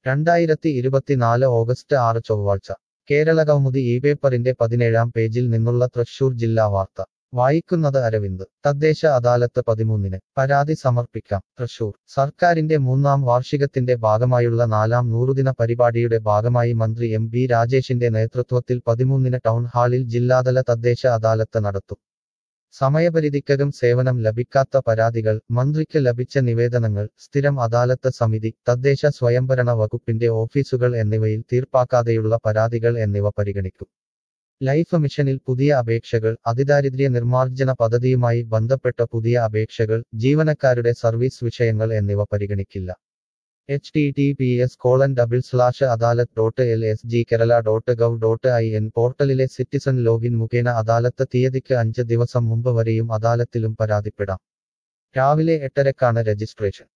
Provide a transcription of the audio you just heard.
രണ്ടായിരത്തി ഇരുപത്തിനാല് ഓഗസ്റ്റ് ആറ് ചൊവ്വാഴ്ച കേരള കൗമുദി ഈ പേപ്പറിന്റെ പതിനേഴാം പേജിൽ നിന്നുള്ള തൃശൂർ ജില്ലാ വാർത്ത വായിക്കുന്നത് അരവിന്ദ് തദ്ദേശ അദാലത്ത് പതിമൂന്നിന് പരാതി സമർപ്പിക്കാം തൃശൂർ സർക്കാരിന്റെ മൂന്നാം വാർഷികത്തിന്റെ ഭാഗമായുള്ള നാലാം നൂറുദിന പരിപാടിയുടെ ഭാഗമായി മന്ത്രി എം ബി രാജേഷിന്റെ നേതൃത്വത്തിൽ പതിമൂന്നിന് ടൗൺ ഹാളിൽ ജില്ലാതല തദ്ദേശ അദാലത്ത് നടത്തും സമയപരിധിക്കകം സേവനം ലഭിക്കാത്ത പരാതികൾ മന്ത്രിക്ക് ലഭിച്ച നിവേദനങ്ങൾ സ്ഥിരം അദാലത്ത് സമിതി തദ്ദേശ സ്വയംഭരണ വകുപ്പിന്റെ ഓഫീസുകൾ എന്നിവയിൽ തീർപ്പാക്കാതെയുള്ള പരാതികൾ എന്നിവ പരിഗണിക്കും ലൈഫ് മിഷനിൽ പുതിയ അപേക്ഷകൾ അതിദാരിദ്ര്യ നിർമ്മാർജ്ജന പദ്ധതിയുമായി ബന്ധപ്പെട്ട പുതിയ അപേക്ഷകൾ ജീവനക്കാരുടെ സർവീസ് വിഷയങ്ങൾ എന്നിവ പരിഗണിക്കില്ല H T T P S colon double slash അദാലത്ത് dot L S G Kerala dot gov dot I N പോർട്ടലിലെ സിറ്റിസൺ ലോഗിൻ മുഖേന അദാലത്ത് തീയതിക്ക് അഞ്ച് ദിവസം മുമ്പ് വരെയും അദാലത്തിലും പരാതിപ്പെടാം രാവിലെ എട്ടരക്കാണ് രജിസ്ട്രേഷൻ